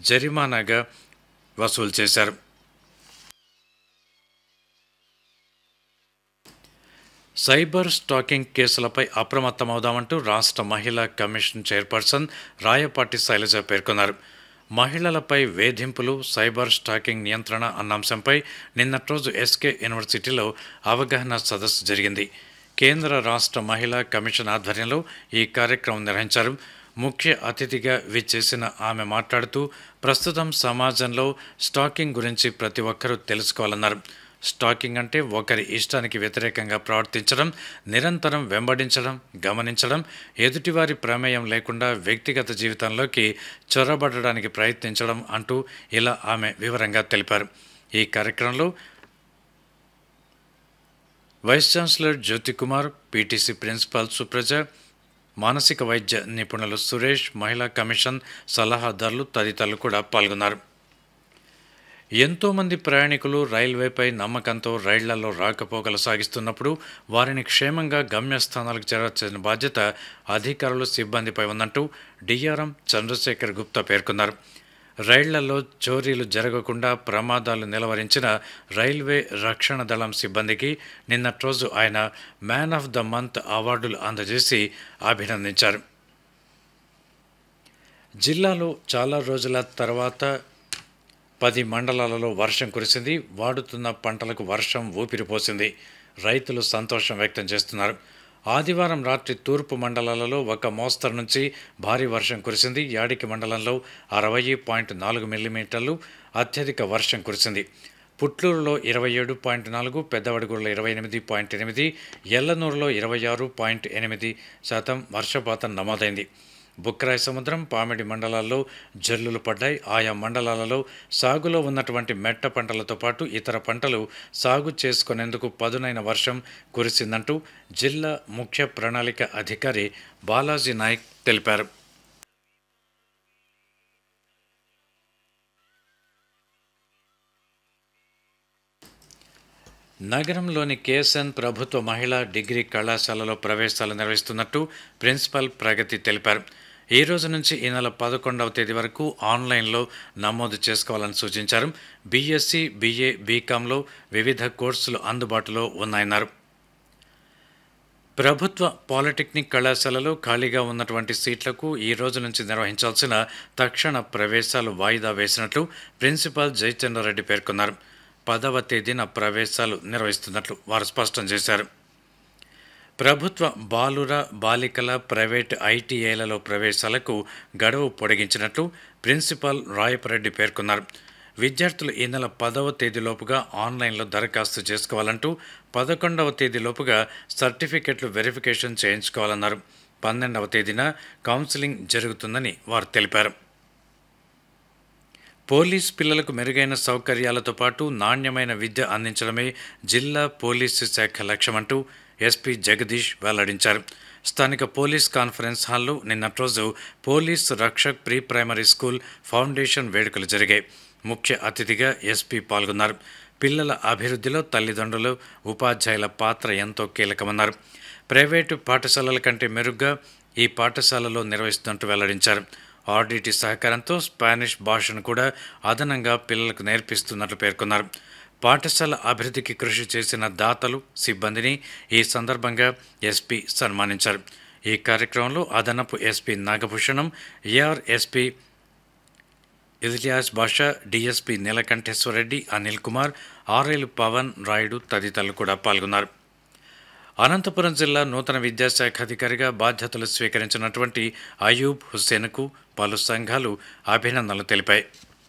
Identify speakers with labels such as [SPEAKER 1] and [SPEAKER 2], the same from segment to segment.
[SPEAKER 1] జరిమానాగా వసూలు చేశారు cyber stacking కేసులపై అప్రమత్తమవుదామంటూ రాష్ట్ర మహిళా కమిషన్ చైర్పర్సన్ రాయపాటి శైలజ పేర్కొన్నారు మహిళలపై వేధింపులు సైబర్ స్టాకింగ్ నియంత్రణ అన్న అంశంపై నిన్నటి రోజు ఎస్కే యూనివర్సిటీలో అవగాహన సదస్సు జరిగింది కేంద్ర రాష్ట్ర మహిళా కమిషన్ ఆధ్వర్యంలో ఈ కార్యక్రమం నిర్వహించారు ముఖ్య అతిథిగా విచ్చేసిన ఆమె మాట్లాడుతూ ప్రస్తుతం సమాజంలో స్టాకింగ్ గురించి ప్రతి ఒక్కరూ తెలుసుకోవాలన్నారు స్టాకింగ్ అంటే ఒకరి ఇష్టానికి వ్యతిరేకంగా ప్రవర్తించడం నిరంతరం వెంబడించడం గమనించడం ఎదుటివారి ప్రమేయం లేకుండా వ్యక్తిగత జీవితంలోకి చొరబడడానికి ప్రయత్నించడం అంటూ ఇలా ఆమె వివరంగా తెలిపారు ఈ కార్యక్రమంలో vice chancellor Jyothikumar PTC principal Supraja మానసిక వైద్య నిపుణులు సురేష్ మహిళా కమిషన్ సలహాదారులు తదితరులు కూడా పాల్గొన్నారు ఎంతోమంది ప్రయాణికులు రైల్వేపై నమ్మకంతో రైళ్లలో రాకపోకలు సాగిస్తున్నప్పుడు వారిని క్షేమంగా గమ్యస్థానాలకు చేర్చాల్సిన బాధ్యత అధికారులు సిబ్బందిపై ఉందంటూ డిఆర్ఎం చంద్రశేఖర్ గుప్తా పేర్కొన్నారు రైళ్లలో చోరీలు జరగకుండా ప్రమాదాలు నిలవరించిన రైల్వే రక్షణ దళం సిబ్బందికి నిన్నటి రోజు ఆయన మ్యాన్ ఆఫ్ ద మంత్ అవార్డులు అందజేసి అభినందించారు జిల్లాలో చాలా రోజుల తర్వాత పది మండలాలలో వర్షం కురిసింది వాడుతున్న పంటలకు వర్షం ఊపిరిపోసింది రైతులు సంతోషం వ్యక్తం చేస్తున్నారు ఆదివారం రాత్రి తూర్పు మండలాలలో ఒక మోస్తరు నుంచి భారీ వర్షం కురిసింది యాడికి మండలంలో అరవై పాయింట్ నాలుగు మిల్లీమీటర్లు అత్యధిక వర్షం కురిసింది పుట్లూరులో ఇరవై ఏడు పాయింట్ నాలుగు పెద్దవడుగురులో ఇరవై ఎనిమిది పాయింట్ ఎనిమిది ఎల్లనూరులో ఇరవై ఆరు పాయింట్ ఎనిమిది శాతం వర్షపాతం నమోదైంది బుక్రాయ సముద్రం పామిడి మండలాల్లో జల్లులు పడ్డాయి ఆయా మండలాలలో సాగులో ఉన్నటువంటి మెట్ట పంటలతో పాటు ఇతర పంటలు సాగు చేసుకునేందుకు పదునైన వర్షం కురిసిందంటూ జిల్లా ముఖ్య ప్రణాళిక అధికారి బాలాజీ నాయక్ తెలిపారు నగరంలోని కేఎస్ఎన్ ప్రభుత్వ మహిళా డిగ్రీ కళాశాలలో ప్రవేశాలు నిర్వహిస్తున్నట్టు ప్రిన్సిపల్ ప్రగతి తెలిపారు ఈ రోజు నుంచి ఈ నెల పదకొండవ తేదీ వరకు ఆన్లైన్లో నమోదు చేసుకోవాలని సూచించారు బీఎస్సీ బీఏ బీకాంలో వివిధ కోర్సులు అందుబాటులో ఉన్నాయన్నారు ప్రభుత్వ పాలిటెక్నిక్ కళాశాలలో ఖాళీగా ఉన్నటువంటి సీట్లకు ఈ రోజు నుంచి నిర్వహించాల్సిన తక్షణ ప్రవేశాలు వాయిదా వేసినట్లు ప్రిన్సిపాల్ జయచంద్రారెడ్డి పేర్కొన్నారు పదవ తేదీన ప్రవేశాలు నిర్వహిస్తున్నట్లు వారు స్పష్టం చేశారు ప్రభుత్వ బాలుర బాలికల ప్రైవేట్ ఐటీఐలలో ప్రవేశాలకు గడువు పొడిగించినట్లు ప్రిన్సిపాల్ రాయపరెడ్డి పేర్కొన్నారు విద్యార్థులు ఈ నెల పదవ తేదీలోపుగా ఆన్లైన్లో దరఖాస్తు చేసుకోవాలంటూ పదకొండవ తేదీలోపుగా సర్టిఫికెట్లు వెరిఫికేషన్ చేయించుకోవాలన్నారు పన్నెండవ తేదీన కౌన్సిలింగ్ జరుగుతుందని వారు తెలిపారు పోలీస్ పిల్లలకు మెరుగైన సౌకర్యాలతో పాటు నాణ్యమైన విద్య అందించడమే జిల్లా పోలీసు శాఖ లక్ష్యమంటూ ఎస్పీ జగదీష్ వెల్లడించారు స్థానిక పోలీస్ కాన్ఫరెన్స్ హాల్లో నిన్నటి రోజు police Rakshak pre primary school foundation వేడుకలు జరిగాయి ముఖ్య అతిథిగా ఎస్పీ పాల్గొన్నారు పిల్లల అభివృద్ధిలో తల్లిదండ్రులు ఉపాధ్యాయుల పాత్ర ఎంతో కీలకమన్నారు ప్రైవేటు పాఠశాలల కంటే మెరుగ్గా ఈ పాఠశాలలో నిర్వహిస్తున్నట్టు వెల్లడించారు ఆర్డిటి సహకారంతో స్పానిష్ భాషను కూడా అదనంగా పిల్లలకు నేర్పిస్తున్నట్లు పేర్కొన్నారు పాఠశాల అభివృద్ధికి కృషి చేసిన దాతలు సిబ్బందిని ఈ సందర్భంగా ఎస్పీ సన్మానించారు ఈ కార్యక్రమంలో అదనపు SP Nagabhushanam AR SP Ilias Basha DSP Neelakanteswara Reddy Anil Kumar RL Pavan Rayudu తదితరులు కూడా పాల్గొన్నారు అనంతపురం జిల్లా నూతన విద్యాశాఖ అధికారిగా బాధ్యతలు స్వీకరించినటువంటి అయూబ్ హుస్సేన్కు పలు సంఘాలు అభినందనలు తెలిపాయి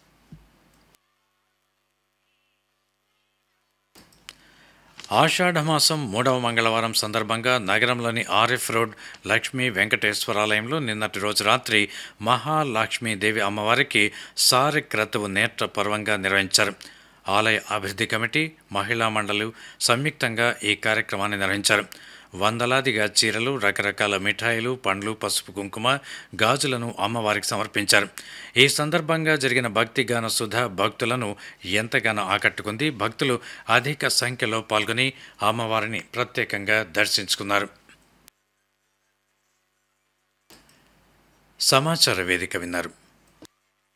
[SPEAKER 1] ఆషాఢమాసం మూడవ మంగళవారం సందర్భంగా నగరంలోని ఆర్ఎఫ్ రోడ్ లక్ష్మీ వెంకటేశ్వరాలయంలో నిన్నటి రోజు రాత్రి మహాలక్ష్మీదేవి అమ్మవారికి సారి క్రతువు నేత్ర పర్వంగా నిర్వహించారు ఆలయ అభివృద్ధి కమిటీ మహిళా మండలి సంయుక్తంగా ఈ కార్యక్రమాన్ని నిర్వహించారు వందలాదిగా చీరలు రకరకాల మిఠాయిలు పండ్లు పసుపు కుంకుమ గాజులను అమ్మవారికి సమర్పించారు ఈ సందర్భంగా జరిగిన భక్తి గాన సుధ భక్తులను ఎంతగానో ఆకట్టుకుంది భక్తులు అధిక సంఖ్యలో పాల్గొని అమ్మవారిని ప్రత్యేకంగా దర్శించుకున్నారు సమాచార వేదిక విన్నారు